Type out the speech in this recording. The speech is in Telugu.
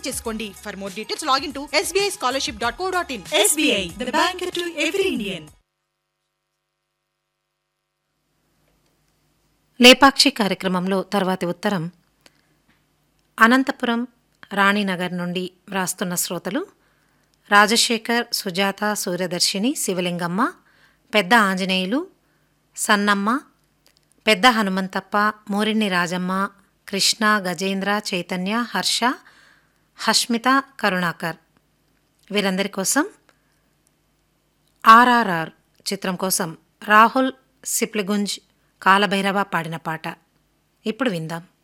చేసుకోండి for more details login to SBI scholarship dot co dot in SBI, the bank to every Indian. Lepakshi కార్యక్రమంలో తర్వాతి ఉత్తరం అనంతపురం రాణినగర్ నుండి వ్రాస్తున్న శ్రోతలు రాజశేఖర్ సుజాత సూర్యదర్శిని శివలింగమ్మ పెద్ద ఆంజనేయులు సన్నమ్మ పెద్ద హనుమంతప్ప మోరిన్ని రాజమ్మ కృష్ణ గజేంద్ర చైతన్య హర్ష హష్మిత కరుణాకర్ వీరందరి కోసం ఆర్ఆర్ఆర్ చిత్రం కోసం రాహుల్ సిప్లిగుంజ్ కాలభైరవ పాడిన పాట ఇప్పుడు విందాం